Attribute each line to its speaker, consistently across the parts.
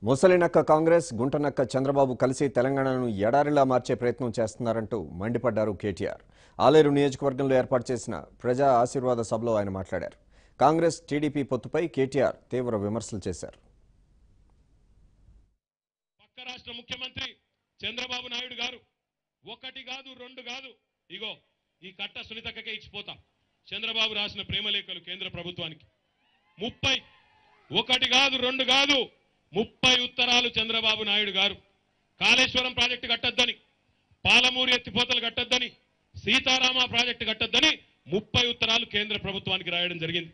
Speaker 1: ముసలినక్క కాంగ్రెస్ గుంటనక్క చంద్రబాబు కలిసి తెలంగాణను ఎడారిలా మార్చే ప్రయత్నం చేస్తున్నారంటూ మండిపడ్డారు కేటీఆర్ ఆలేరు నియోజకవర్గంలో ఏర్పాటు చేసిన ప్రజా ఆశీర్వాద సభలో ఆయన మాట్లాడారు కాంగ్రెస్ టీడీపీ పొత్తుపై కేటీఆర్ తీవ్ర విమర్శలు చేశారు
Speaker 2: పక్క రాష్ట్ర ముఖ్యమంత్రి చంద్రబాబు నాయుడు గారు ఒకటి కాదు రెండు కాదు ఇగో ఈ కట్ట సునీతక్కకే ఇచ్చిపోతా చంద్రబాబు రాసిన ప్రేమలేఖలు కేంద్ర ప్రభుత్వానికి ముప్పై ఒకటి కాదు రెండు కాదు ముప్పై ఉత్తరాలు చంద్రబాబు నాయుడు గారు కాళేశ్వరం ప్రాజెక్టు కట్టొద్దని పాలమూరు ఎత్తిపోతలు కట్టొద్దని సీతారామ ప్రాజెక్టు కట్టొద్దని ముప్పై ఉత్తరాలు కేంద్ర ప్రభుత్వానికి రాయడం జరిగింది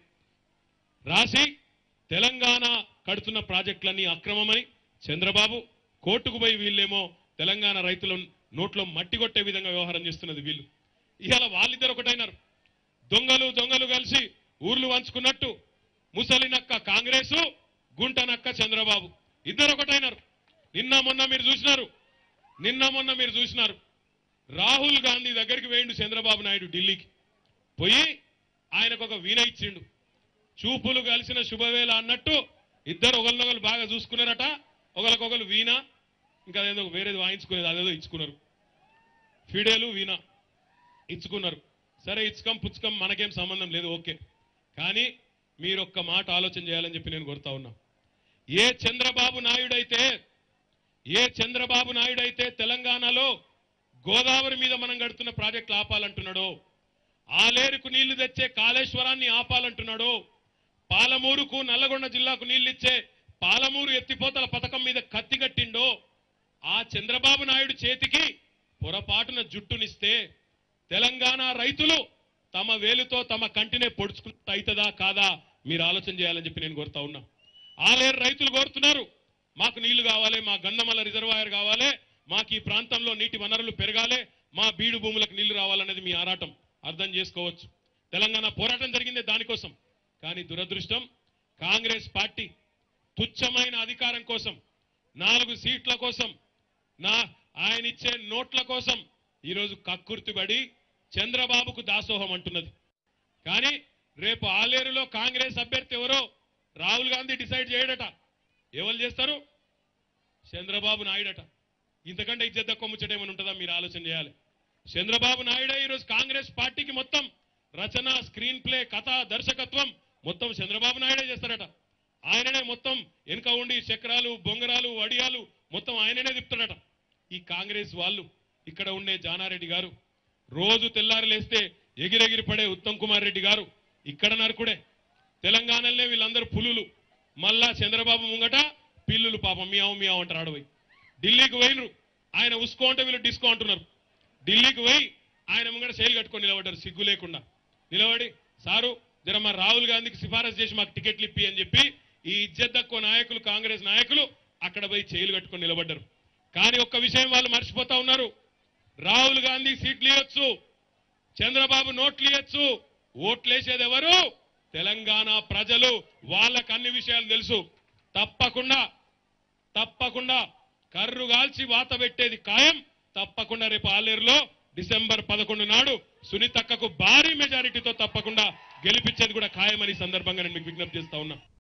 Speaker 2: రాసి తెలంగాణ కడుతున్న ప్రాజెక్టులన్నీ అక్రమమని చంద్రబాబు కోర్టుకు పోయి వీళ్ళేమో తెలంగాణ రైతుల నోట్లో మట్టి కొట్టే విధంగా వ్యవహారం చేస్తున్నది వీళ్ళు ఇవాళ వాళ్ళిద్దరు ఒకటైనారు దొంగలు దొంగలు కలిసి ఊర్లు వంచుకున్నట్టు ముసలినక్క కాంగ్రెసు గుంటనక్క చంద్రబాబు ఇద్దరు ఒకటైనారు నిన్న మొన్న మీరు చూసినారు నిన్న మొన్న మీరు చూసినారు రాహుల్ గాంధీ దగ్గరికి వేయండు చంద్రబాబు నాయుడు ఢిల్లీకి పోయి ఆయనకు ఒక వీణ ఇచ్చిండు చూపులు కలిసిన శుభవేళ అన్నట్టు ఇద్దరు ఒకరినొకరు బాగా చూసుకున్నారట ఒకరికొకరు వీణ ఇంకా అదేదో వేరేది వాయించుకునేది అదేదో ఇచ్చుకున్నారు ఫిడేలు వీణ ఇచ్చుకున్నారు సరే ఇచ్చుకం పుచ్చుకం మనకేం సంబంధం లేదు ఓకే కానీ మీరు ఒక్క మాట ఆలోచన చేయాలని చెప్పి నేను కోరుతా ఉన్నా ఏ చంద్రబాబు నాయుడు అయితే ఏ చంద్రబాబు నాయుడు అయితే తెలంగాణలో గోదావరి మీద మనం గడుతున్న ప్రాజెక్టులు ఆపాలంటున్నాడో ఆలేరుకు నీళ్లు తెచ్చే కాళేశ్వరాన్ని ఆపాలంటున్నాడో పాలమూరుకు నల్లగొండ జిల్లాకు నీళ్లిచ్చే పాలమూరు ఎత్తిపోతల పథకం మీద కత్తి కట్టిండో ఆ చంద్రబాబు నాయుడు చేతికి పొరపాటున జుట్టునిస్తే తెలంగాణ రైతులు తమ వేలుతో తమ కంటినే పొడుచుకుంటూ అవుతుందా కాదా మీరు ఆలోచన చేయాలని చెప్పి నేను కోరుతా ఉన్నా ఆలేరు రైతులు కోరుతున్నారు మాకు నీళ్లు కావాలి మా గంధమల్ల రిజర్వాయర్ కావాలి మాకు ఈ ప్రాంతంలో నీటి వనరులు పెరగాలి మా బీడు భూములకు నీళ్లు రావాలనేది మీ ఆరాటం అర్థం చేసుకోవచ్చు తెలంగాణ పోరాటం జరిగిందే దానికోసం కానీ దురదృష్టం కాంగ్రెస్ పార్టీ తుచ్చమైన అధికారం కోసం నాలుగు సీట్ల కోసం నా ఆయన ఇచ్చే నోట్ల కోసం ఈరోజు కక్కుర్తిపడి చంద్రబాబుకు దాసోహం అంటున్నది కానీ రేపు ఆలేరులో కాంగ్రెస్ అభ్యర్థి ఎవరో రాహుల్ గాంధీ డిసైడ్ చేయడట ఎవరు చేస్తారు చంద్రబాబు నాయుడట ఇంతకంటే ఇజ్జత్ తక్కువ ముచ్చటేమని ఉంటుందా మీరు ఆలోచన చేయాలి చంద్రబాబు నాయుడే ఈరోజు కాంగ్రెస్ పార్టీకి మొత్తం రచన స్క్రీన్ ప్లే కథ దర్శకత్వం మొత్తం చంద్రబాబు నాయుడే చేస్తాడట ఆయననే మొత్తం వెనుక ఉండి చక్రాలు బొంగరాలు వడియాలు మొత్తం ఆయననే తిప్పుతాడట ఈ కాంగ్రెస్ వాళ్ళు ఇక్కడ ఉండే జానారెడ్డి గారు రోజు తెల్లారి లేస్తే ఎగిరెగిరి పడే ఉత్తమ్ కుమార్ రెడ్డి గారు ఇక్కడ నరకుడే తెలంగాణలో వీళ్ళందరూ పులులు మళ్ళా చంద్రబాబు ముంగట పిల్లులు పాపం మియావు మియావు అంటారు ఆడపోయి ఢిల్లీకి పోయినరు ఆయన ఉసుకో అంటే వీళ్ళు డిస్కో అంటున్నారు ఢిల్లీకి పోయి ఆయన ముంగట శైలి కట్టుకొని నిలబడ్డారు సిగ్గు లేకుండా నిలబడి సారు జర మా రాహుల్ గాంధీకి సిఫారసు చేసి మాకు టికెట్లు ఇప్పి అని చెప్పి ఈ ఇజ్జత్ తక్కువ నాయకులు కాంగ్రెస్ నాయకులు అక్కడ పోయి చేయలు కట్టుకొని నిలబడ్డారు కానీ ఒక్క విషయం వాళ్ళు మర్చిపోతా ఉన్నారు రాహుల్ గాంధీ సీట్లు ఇవ్వచ్చు చంద్రబాబు నోట్లు ఇవ్వచ్చు ఓట్లేసేది ఎవరు తెలంగాణ ప్రజలు వాళ్ళకు అన్ని విషయాలు తెలుసు తప్పకుండా తప్పకుండా కర్రు కాల్చి వాత పెట్టేది ఖాయం తప్పకుండా రేపు ఆలేరులో డిసెంబర్ పదకొండు నాడు సునీతక్కకు భారీ మెజారిటీతో తప్పకుండా గెలిపించేది కూడా ఖాయమని ఈ సందర్భంగా నేను మీకు విజ్ఞప్తి చేస్తా ఉన్నా